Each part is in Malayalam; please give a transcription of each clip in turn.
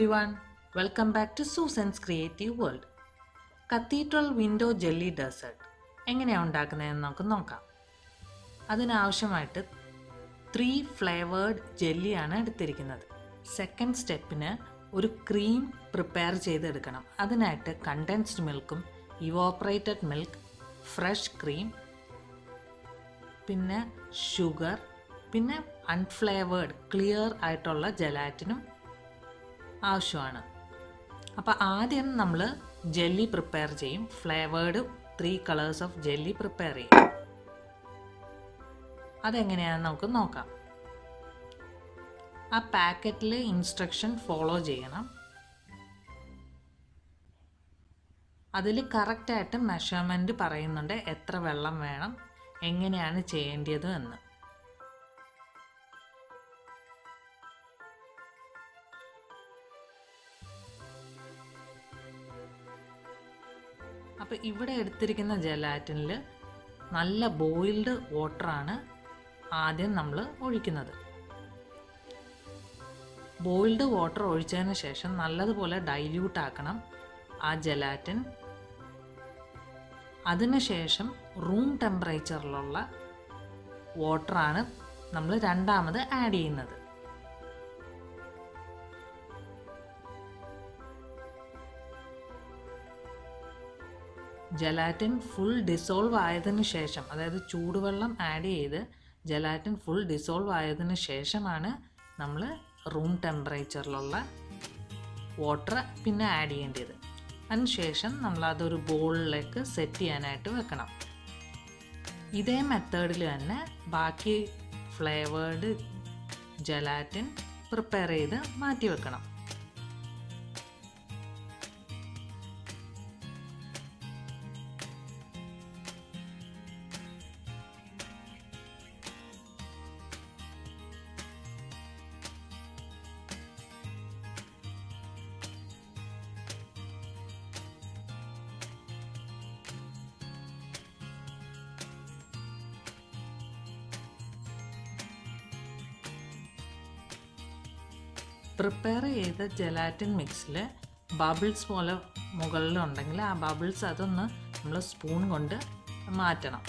every everyone welcome back to Susan's creative world cathedral window jelly dessert എങ്ങനെയാണ് ഉണ്ടാക്കുന്നതെന്ന് നമുക്ക് നോക്കാം അതിനാവശ്യമായിട്ട് ത്രീ ഫ്ലേവേർഡ് ജെല്ലിയാണ് എടുത്തിരിക്കുന്നത് സെക്കൻഡ് സ്റ്റെപ്പിന് ഒരു ക്രീം പ്രിപ്പയർ ചെയ്തെടുക്കണം അതിനായിട്ട് കണ്ടൻസ്ഡ് മിൽക്കും ഇവോപ്പറേറ്റഡ് മിൽക്ക് ഫ്രഷ് ക്രീം പിന്നെ ഷുഗർ പിന്നെ അൺഫ്ലേവേർഡ് ക്ലിയർ ആയിട്ടുള്ള ജലാറ്റിനും ആവശ്യമാണ് അപ്പോൾ ആദ്യം നമ്മൾ ജെല്ലി പ്രിപ്പയർ ചെയ്യും flavoured three colours of jelly prepare ചെയ്യും അതെങ്ങനെയാണെന്ന് നമുക്ക് നോക്കാം ആ പാക്കറ്റിൽ ഇൻസ്ട്രക്ഷൻ ഫോളോ ചെയ്യണം അതിൽ കറക്റ്റായിട്ട് മെഷർമെൻറ്റ് പറയുന്നുണ്ട് എത്ര വെള്ളം വേണം എങ്ങനെയാണ് ചെയ്യേണ്ടത് എന്ന് അപ്പോൾ ഇവിടെ എടുത്തിരിക്കുന്ന ജലാറ്റിനിൽ നല്ല ബോയിൽഡ് വാട്ടറാണ് ആദ്യം നമ്മൾ ഒഴിക്കുന്നത് ബോയിൽഡ് വാട്ടർ ഒഴിച്ചതിന് ശേഷം നല്ലതുപോലെ ഡൈല്യൂട്ട് ആക്കണം ആ ജലാറ്റിൻ അതിനുശേഷം റൂം ടെമ്പറേച്ചറിലുള്ള വാട്ടറാണ് നമ്മൾ രണ്ടാമത് ആഡ് ചെയ്യുന്നത് ജലാറ്റിൻ ഫുൾ ഡിസോൾവ് ആയതിനു ശേഷം അതായത് ചൂടുവെള്ളം ആഡ് ചെയ്ത് ജലാറ്റിൻ ഫുൾ ഡിസോൾവ് ആയതിനു ശേഷമാണ് നമ്മൾ റൂം ടെമ്പറേച്ചറിലുള്ള വാട്ടർ പിന്നെ ആഡ് ചെയ്യേണ്ടത് അതിനുശേഷം നമ്മൾ അതൊരു ബോളിലേക്ക് സെറ്റ് ചെയ്യാനായിട്ട് വെക്കണം ഇതേ മെത്തേഡിൽ തന്നെ ബാക്കി ഫ്ലേവേർഡ് ജലാറ്റിൻ പ്രിപ്പയർ ചെയ്ത് മാറ്റി വെക്കണം പ്രിപ്പയർ ചെയ്ത ജലാറ്റിൻ മിക്സിൽ ബബിൾസ് പോലെ മുകളിലുണ്ടെങ്കിൽ ആ ബബിൾസ് അതൊന്ന് നമ്മൾ സ്പൂൺ കൊണ്ട് മാറ്റണം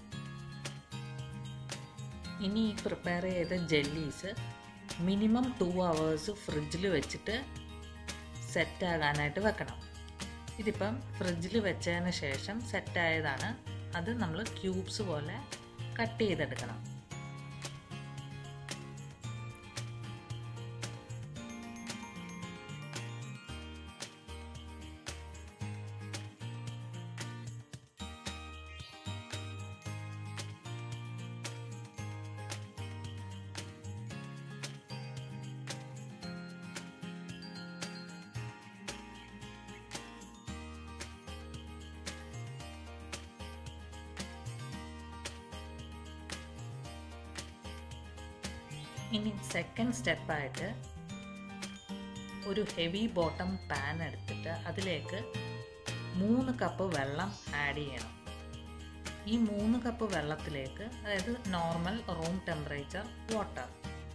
ഇനി ഈ പ്രിപ്പയർ ചെയ്ത ജെല്ലീസ് മിനിമം ടു അവേഴ്സ് ഫ്രിഡ്ജിൽ വെച്ചിട്ട് സെറ്റ് ആകാനായിട്ട് വെക്കണം ഇതിപ്പം ഫ്രിഡ്ജിൽ വെച്ചതിന് ശേഷം സെറ്റായതാണ് അത് നമ്മൾ ക്യൂബ്സ് പോലെ കട്ട് ചെയ്തെടുക്കണം ഇനി സെക്കൻഡ് സ്റ്റെപ്പായിട്ട് ഒരു ഹെവി ബോട്ടം പാൻ എടുത്തിട്ട് അതിലേക്ക് മൂന്ന് കപ്പ് വെള്ളം ആഡ് ചെയ്യണം ഈ മൂന്ന് കപ്പ് വെള്ളത്തിലേക്ക് അതായത് നോർമൽ റൂം ടെമ്പറേച്ചർ വാട്ടർ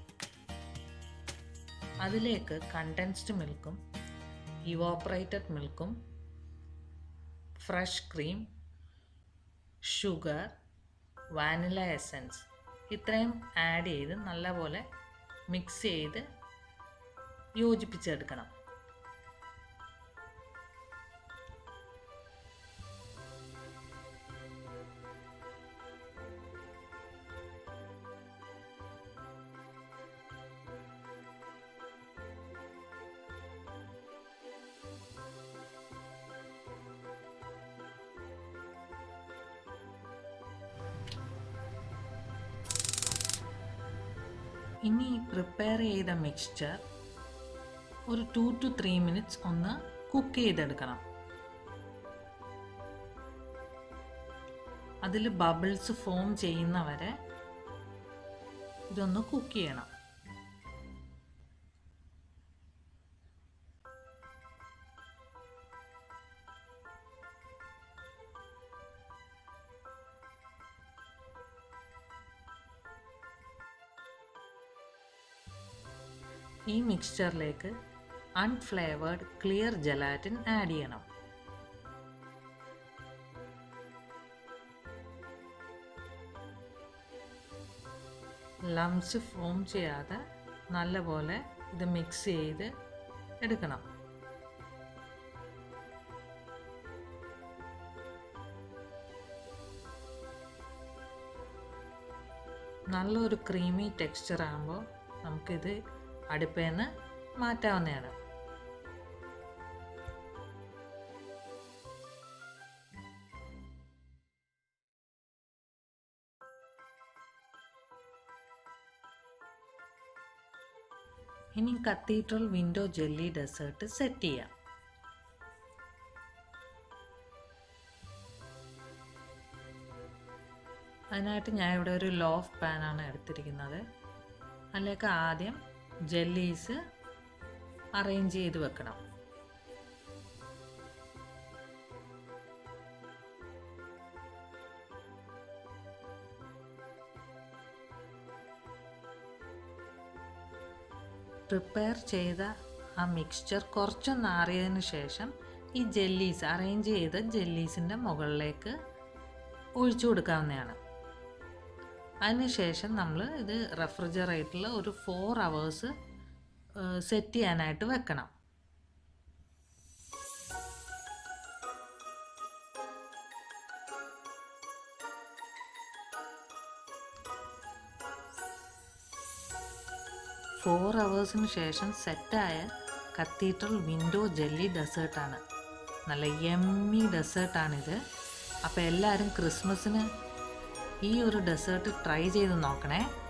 അതിലേക്ക് കണ്ടൻസ്ഡ് മിൽക്കും ഇവോപ്പറേറ്റഡ് മിൽക്കും fresh cream sugar vanilla essence ഇത്രയും ആഡ് ചെയ്ത് നല്ലപോലെ മിക്സ് ചെയ്ത് യോജിപ്പിച്ചെടുക്കണം ഇനി പ്രിപ്പയർ ചെയ്ത മിക്സ്ചർ ഒരു ടു ടു ത്രീ മിനിറ്റ്സ് ഒന്ന് കുക്ക് ചെയ്തെടുക്കണം അതിൽ ബബിൾസ് ഫോം ചെയ്യുന്നവരെ ഇതൊന്ന് കുക്ക് ചെയ്യണം ഈ മിക്സ്ചറിലേക്ക് അൺഫ്ലേവേർഡ് ക്ലിയർ ജലാറ്റിൻ ആഡ് ചെയ്യണം ലംസ് ഫോം ചെയ്യാതെ നല്ലപോലെ ഇത് മിക്സ് ചെയ്ത് എടുക്കണം നല്ലൊരു ക്രീമി ടെക്സ്ചർ ആകുമ്പോൾ നമുക്കിത് അടുപ്പിൽ നിന്ന് മാറ്റാവുന്നതാണ് ഇനി cathedral window jelly dessert set ചെയ്യാം അതിനായിട്ട് ഞാൻ ഇവിടെ ഒരു ലോഫ് പാനാണ് എടുത്തിരിക്കുന്നത് അതിലേക്ക് ആദ്യം ജെല്ലീസ് അറേഞ്ച് ചെയ്ത് വെക്കണം പ്രിപ്പയർ ചെയ്ത ആ മിക്സ്ചർ കുറച്ചൊന്ന് ആറിയതിന് ശേഷം ഈ ജെല്ലീസ് അറേഞ്ച് ചെയ്ത ജെല്ലീസിൻ്റെ മുകളിലേക്ക് ഒഴിച്ചു കൊടുക്കാവുന്നതാണ് അതിനുശേഷം നമ്മൾ ഇത് റെഫ്രിജറേറ്ററിൽ ഒരു ഫോർ അവേഴ്സ് സെറ്റ് ചെയ്യാനായിട്ട് വെക്കണം ഫോർ അവേഴ്സിന് ശേഷം സെറ്റായ കത്തീഡ്രൽ വിൻഡോ ജെല്ലി ഡെസേർട്ടാണ് നല്ല യമ്മി ഡെസേർട്ടാണിത് അപ്പോൾ എല്ലാവരും ക്രിസ്മസിന് ഈ ഒരു ഡെസേർട്ട് ട്രൈ ചെയ്ത് നോക്കണേ